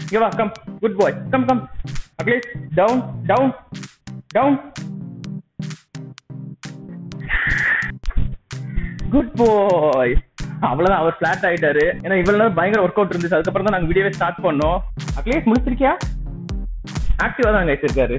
இங்க வா come good bye come come Akhilesh down down down good bye அவ்வளவுதான் அவர் ஃபிளாட் ஆயிட்டாரு ஏன்னா இவ்வளவு நேரம் பயங்கர ஒர்க் அவுட் இருந்துச்சு அதுக்கப்புறம் தான் நாங்க வீடியோவே ஸ்டார்ட் பண்ணோம் அகிலேஷ் முடிச்சிருக்கியா ஆக்டிவா தான் கைஸ் இருக்காரு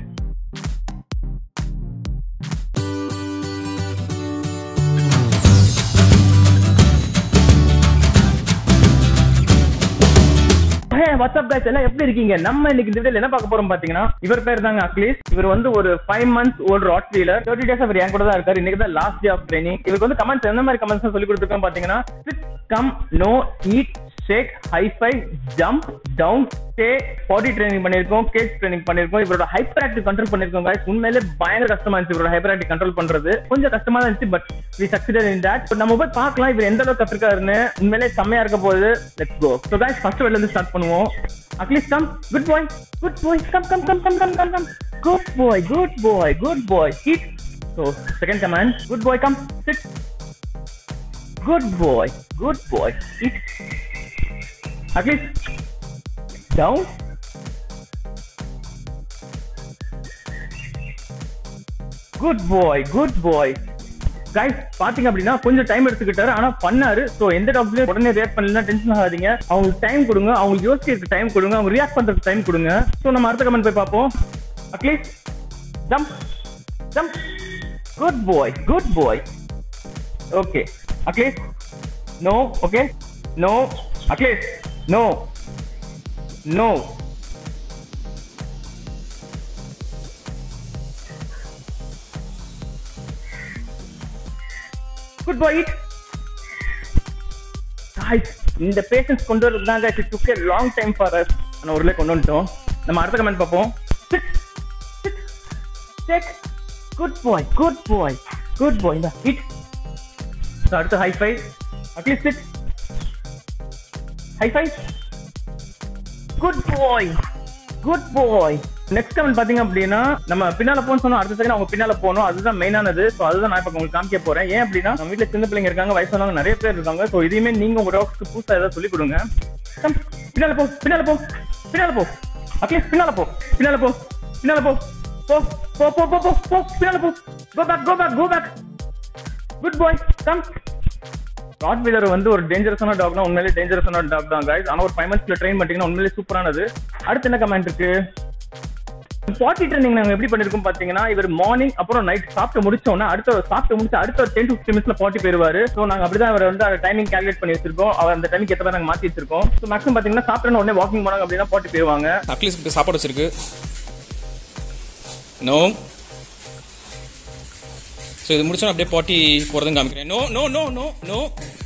வாட்ஸ்அப் guys எல்லாம் எப்படி இருக்கீங்க நம்ம இன்னைக்கு இந்த வீடியோல என்ன பார்க்க போறோம் பாத்தீங்கன்னா இவர் பேர் தாங்க அக்லீஸ் இவர் வந்து ஒரு five months old rottweiler thirty days அவர் என் கூட தான் இருக்காரு இன்னைக்கு தான் லாஸ்ட் டே ஆஃப் ட்ரைனிங் இவருக்கு வந்து கமெண்ட்ஸ் எந்த மாதிரி கமெண்ட்ஸ் சொல்லி கொடுத்துருக்கோம் பாத்தீங்கன்னா sit come no eat shake high five jump down stay body training பண்ணிருக்கோம் கேட் ட்ரைனிங் பண்ணிருக்கோம் இவரோட ஹைப்பர் ஆக்டிவ் கண்ட்ரோல் பண்ணிருக்கோம் guys உண்மையிலே பயங்கர கஷ்டமா இருந்துச்சு இவரோட ஹைப்பர் ஆக்டிவ் கண்ட்ரோல் பண்றது கொஞ்சம் கஷ்டமா தான் இருந்துச்சு but we succeeded in that நம்ம போய் பார்க்கலாம் இவர் எந்த அளவுக்கு கத்துருக்காருன்னு உண்மையிலே செம்மையா இருக்க போகுது let's go so guys first வெளில இருந்து ஸ்டார்ட் பண்ணுவோம் at least come good bye good bye come come come come come come come good bye good bye good bye hit so second command good bye come sit good bye good bye hit at least down good bye good bye guys பாத்தீங்க அப்படின்னா கொஞ்சம் time எடுத்துக்கிட்டாரு ஆனா பண்ணாரு so எந்த டாக்டர்லயும் உடனே react பண்ணலாம் tension ஆகாதீங்க அவங்களுக்கு டைம் கொடுங்க அவங்களுக்கு யோசிக்கிறதுக்கு டைம் கொடுங்க அவங்க ரியாக்ட் பண்றதுக்கு டைம் கொடுங்க சோ நம்ம அடுத்த கமெண்ட் போய் பார்ப்போம் at least jump jump good bye good bye okay at least no okay no at least no no good bye guys இந்த பேஷன்ஸ் கொண்டு வரது தான் guys it took a long time for us ஆனா ஒரு கொண்டு வந்துட்டோம் நம்ம அடுத்த கமெண்ட் பார்ப்போம் check good bye good bye good bye இந்த ஹிட் அடுத்து high five at least sit high five good bye good bye next comment பாத்தீங்க அப்படின்னா நம்ம பின்னால போன்னு சொன்னோம் அடுத்த செகண்ட் அவங்க பின்னால போகணும் அதுதான் மெயினானது ஸோ அதுதான் நான் இப்போ உங்களுக்கு காமிக்க போறேன் ஏன் அப்படின்னா நம்ம வீட்டுல சின்ன பிள்ளைங்க இருக்காங்க வயசானவங்க நிறைய பேர் இருக்காங்க ஸோ இதையுமே நீங்க உங்க டாக்ஸ்க்கு புதுசா ஏதாவது சொல்லி கொடுங்க Come, பின்னால போ பின்னால போ பின்னால போ அட்லீஸ்ட் பின்னால போ பின்னால போ பின்னால போ போ போ போ போ போ போ பின்னால போ go back go back go back good bye come rottweiler வந்து ஒரு டேஞ்சரஸான டாக் தான் உண்மையிலே டேஞ்சரஸான டாக் தான் guys ஆனா ஒரு ஃபைவ் மந்த்ஸ்ல ட்ரெயின் பண்ணிட்டீங்கன்னா உண்மையிலே சூப்பரானது அடுத்து என்ன கமெண்ட் இருக்கு பாட்டி ட்ரைனிங் நாங்க எப்படி பண்ணிருக்கோம் பாத்தீங்கன்னா இவர் மார்னிங் அப்புறம் நைட் சாப்பிட்டு முடிச்சோம்னா அடுத்த சாப்பிட்டு முடிச்சு அடுத்த டென் டு ஃபிஃப்டி மினிட்ஸ்ல பாட்டி போயிருவாரு ஸோ நாங்க அப்படிதான் அவர் வந்து டைமிங் கால்குலேட் பண்ணி வச்சிருக்கோம் அவர் அந்த டைமிங் ஏற்ற நாங்க மாத்தி வச்சிருக்கோம் ஸோ மேக்ஸிமம் பாத்தீங்கன்னா சாப்பிட்டு உடனே வாக்கிங் போனாங்க அப்படின்னா பாட்டி போயிருவாங்க அட்லீஸ்ட் சாப்பாடு வச்சிருக்கு நோ ஸோ இது முடிச்சோம் அப்படியே பாட்டி போகிறதும் காமிக்கிறேன் no no no no no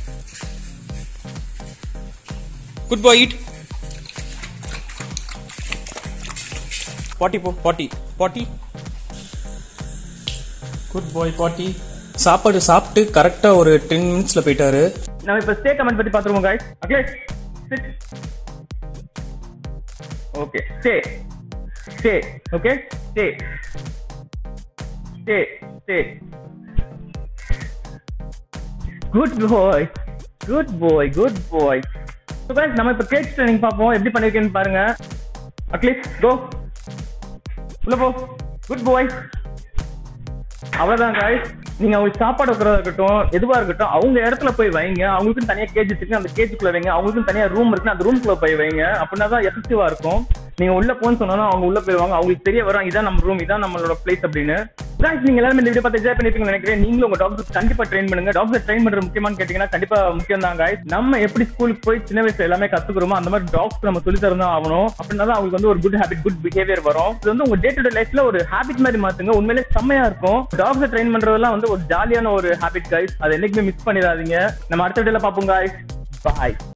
good bye it potty போ பாட்டி பாட்டி குட் பாய் பாட்டி சாப்பாடு சாப்பிட்டு கரெக்டாக ஒரு டென் மினிட்ஸில் போயிட்டாரு நம்ம இப்ப ஸ்டே கமெண்ட் பத்தி பாத்துருவோம் guys Akhilesh sit okay stay stay okay stay stay stay good bye good bye good bye so guys நம்ம இப்ப கேட் ட்ரைனிங் பார்ப்போம் எப்படி பண்ணிருக்கேன்னு பாருங்க அட்லீஸ்ட் கோ உள்ள போ குட் பாய் அவ்வளவுதான் guys நீங்க அவங்களுக்கு சாப்பாடு வைக்கிறதா இருக்கட்டும் எதுவா இருக்கட்டும் அவங்க இடத்துல போய் வைங்க அவங்களுக்கும் தனியா கேஜ் இருக்கு அந்த கேஜுக்குள்ள வைங்க அவங்களுக்கும் தனியா ரூம் இருக்கு அந்த ரூம்குள்ள போய் வைங்க அப்படின்னா தான் எஃபெக்டிவா இருக்கும் நீங்க உள்ள போன்னு சொன்னாலும் அவங்க உள்ள போயிருவாங்க அவங்களுக்கு தெரிய வரும் இதான் நம்ம ரூம் இதான் நம்மளோட பிளேஸ் அப்படின்னு guys நீங்க எல்லாரும் இந்த வீடியோ பார்த்து என்ஜாய் பண்ணிருப்பீங்கன்னு நினைக்கிறேன் நீங்களும் உங்க டாக்டர் கண்டிப்பா ட்ரெயின் பண்ணுங்க டாக்டர் ட்ரெயின் பண்றது முக்கியமானு கேட்டீங்கன்னா கண்டிப்பா முக்கியம் தான் guys நம்ம எப்படி ஸ்கூலுக்கு போய் சின்ன வயசுல எல்லாமே கத்துக்கிறோமோ அந்த மாதிரி டாக்டர் நம்ம சொல்லி தரதான் ஆகணும் அப்படின்னா தான் அவங்களுக்கு வந்து ஒரு குட் ஹேபிட் குட் பிஹேவியர் வரும் இது வந்து உங்க டே டு டே லைஃப்ல ஒரு ஹேபிட் மாதிரி மாத்துங்க உண்மையிலே செம்மையா இருக்கும் டாக்டர் ட்ரெயின் பண்றதெல்லாம் வந்து ஒரு ஜாலியான ஒரு ஹேபிட் guys அதை என்னைக்குமே மிஸ் பண்ணிடாதீங்க நம்ம அடுத்த வீடியோல பார்ப்போம் guys பாய்